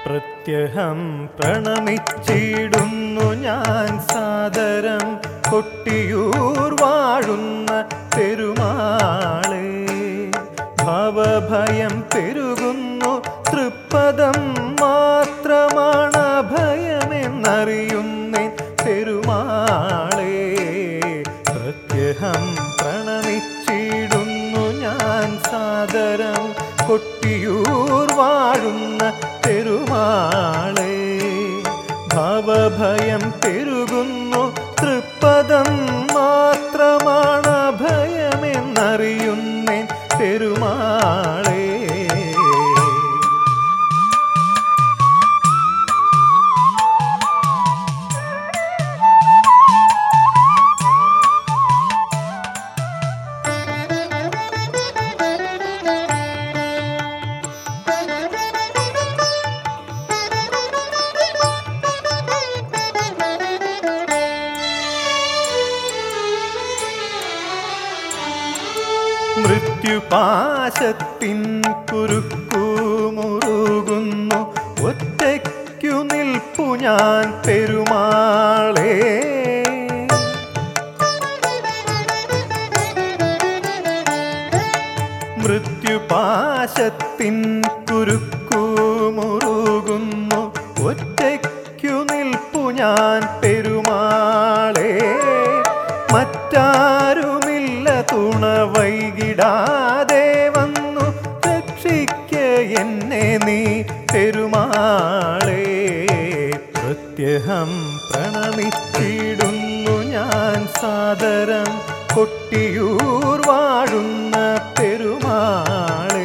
പ്രത്യഹം പ്രണമിച്ചിടുന്നു ഞാൻ സാദരം കൊട്ടിയൂർ വാഴുന്ന പെരുമാളെ ഭവഭയം പെരുകുന്നു തൃപ്പദം മാത്രമാണ് ഭയമെന്നറിയുന്നേ പെരുമാളെ പ്രത്യഹം പ്രണമിച്ചിടുന്നു ഞാൻ സാദരം കൊട്ടിയൂർ വാഴുന്ന പെരുമാളെ ഭവഭയം പെരുകുന്നു തൃപ്പദം മാത്രമാണ് ഭയമെന്നറിയുന്നേൻ പെരുമാളേ മൃത്യുപാശത്തിൻ കുരുക്കു മുറുകുന്നു ഒറ്റയ്ക്കു നിൽപ്പു ഞാൻ പെരുമാളേ മൃത്യുപാശത്തിൻ കുരുക്കു മുറുകുന്നു ഒറ്റയ്ക്കു നിൽപ്പു ഞാൻ പെരുമാളേ മറ്റാരുമില്ല തുണ വൈകിടാതെ വന്നു രക്ഷിക്ക എന്നെ നീ പെരുമാളേ പ്രത്യഹം പ്രണമിച്ചിടുന്നു ഞാൻ സാദരം കൊട്ടിയൂർ വാഴുന്ന പെരുമാളേ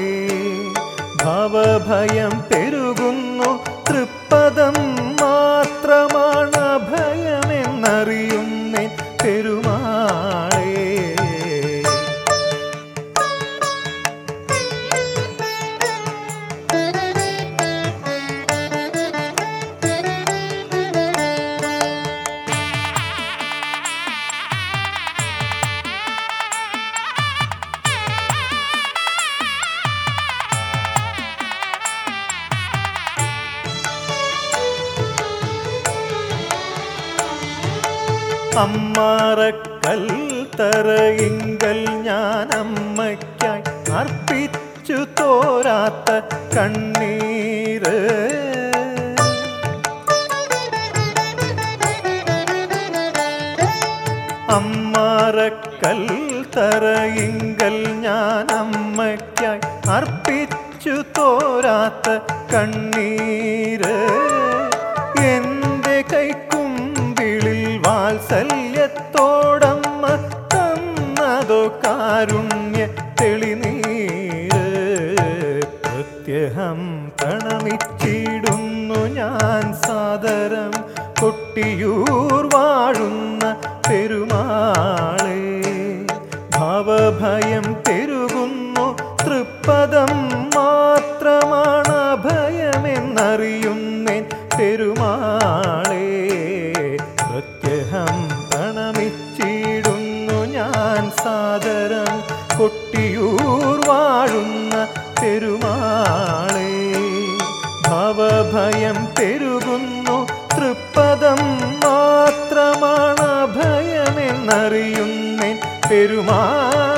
ഭവഭയം പെരുകുന്നു തൃപ്പദം മാത്രമാണ് ഭയമെന്നറിയുന്നേ പെരുമാളേ അമ്മാറക്കൽ തറയിങ്കൽ ഞാൻ അമ്മയ്ക്കായി അർപ്പിച്ചു തോരാത്ത കണ്ണീര് അമ്മാറക്കൽ തറയിങ്കൽ ഞാൻ അമ്മയ്ക്കായി അർപ്പിച്ചു തോരാത്ത കണ്ണീര് എൻ്റെ കൈക്കുമ്പിളിൽ വാത്സല്യത്തോടമ്മ തന്നതോ കാരുണ്യ തെളിനീര് പ്രത്യഹം പ്രണമിച്ചിടുന്നു ഞാൻ സാദരം കൊട്ടിയൂർ വാഴുന്ന പെരുമാളെ ഭവഭയം പെരുകുന്നു തൃപ്പദം മാത്രമാണ് ഭയമെന്നറിയുന്നേൻ പെരുമാളെ പ്രത്യഹം പ്രണമിച്ചിടുന്നു ഞാൻ സാദരം കൊട്ടിയൂർ വാഴുന്ന പെരുമാളെ ഭവഭയം പെരുകുന്നു തൃപ്പദം മാത്രമാണ് ഭയമെന്നറിയുന്നേൻ പെരുമാളേ